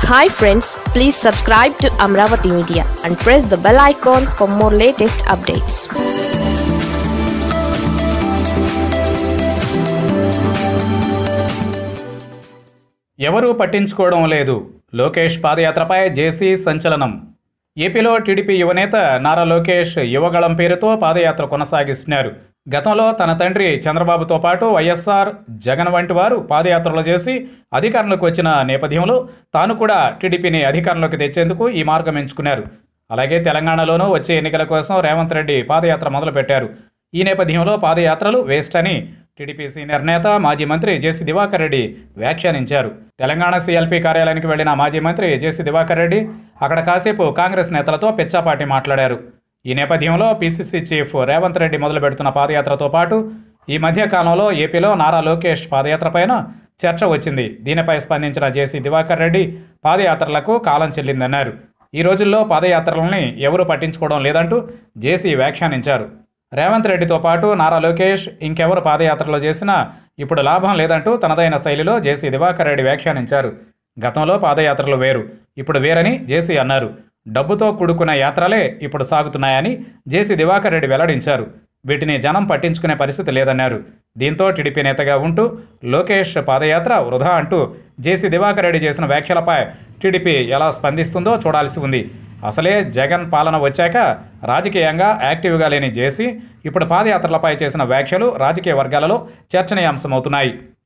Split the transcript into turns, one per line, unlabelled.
hi friends please subscribe to Amaravati media and press the bell icon for more latest updates
ఎవరూ పట్టించుకోవడం లేదు లోకేష్ పాదయాత్రపై జేసీ సంచలనం ఏపీలో టీడీపీ యువనేత నారా లోకేష్ యువగళం పేరుతో పాదయాత్ర కొనసాగిస్తున్నారు గతంలో తన తండ్రి చంద్రబాబుతో పాటు వైఎస్ఆర్ జగన్ వంటి వారు పాదయాత్రలు చేసి అధికారంలోకి వచ్చిన నేపథ్యంలో తాను కూడా టీడీపీని అధికారంలోకి తెచ్చేందుకు ఈ మార్గం ఎంచుకున్నారు అలాగే తెలంగాణలోనూ వచ్చే ఎన్నికల కోసం రేవంత్ రెడ్డి పాదయాత్ర మొదలుపెట్టారు ఈ నేపథ్యంలో పాదయాత్రలు వేస్ట్ అని టీడీపీ సీనియర్ నేత మాజీ మంత్రి జేసీ దివాకర్ రెడ్డి వ్యాఖ్యానించారు తెలంగాణ సీఎల్పీ కార్యాలయానికి వెళ్లిన మాజీ మంత్రి జేసీ దివాకర్ రెడ్డి అక్కడ కాసేపు కాంగ్రెస్ నేతలతో పెచ్చాపాటి మాట్లాడారు ఈ నేపథ్యంలో పీసీసీ చీఫ్ రేవంత్ రెడ్డి మొదలు పెడుతున్న పాదయాత్రతో పాటు ఈ మధ్య కాలంలో ఏపీలో నారా లోకేష్ పాదయాత్ర పైన చర్చ వచ్చింది దీనిపై స్పందించిన జేసీ దివాకర్ రెడ్డి పాదయాత్రలకు కాలం చెల్లిందన్నారు ఈ రోజుల్లో పాదయాత్రలని ఎవరూ పట్టించుకోవడం లేదంటూ జేసీ వ్యాఖ్యానించారు రేవంత్ రెడ్డితో పాటు నారా లోకేష్ ఇంకెవరు పాదయాత్రలో చేసినా ఇప్పుడు లాభం లేదంటూ తనదైన శైలిలో జేసీ దివాకర్ రెడ్డి వ్యాఖ్యానించారు గతంలో పాదయాత్రలు వేరు ఇప్పుడు వేరని జేసీ అన్నారు డబ్బుతో కూడుకున్న యాత్రలే ఇప్పుడు సాగుతున్నాయని జేసీ దివాకర్ రెడ్డి వెల్లడించారు వీటిని జనం పట్టించుకునే పరిస్థితి లేదన్నారు దీంతో టీడీపీ నేతగా ఉంటూ లోకేష్ పాదయాత్ర వృధా అంటూ జేసీ దివాకర్ రెడ్డి చేసిన వ్యాఖ్యలపై టీడీపీ ఎలా స్పందిస్తుందో చూడాల్సి ఉంది అసలే జగన్ పాలన వచ్చాక రాజకీయంగా యాక్టివ్గా లేని జేసీ ఇప్పుడు పాదయాత్రలపై చేసిన వ్యాఖ్యలు రాజకీయ వర్గాలలో చర్చనీయాంశమవుతున్నాయి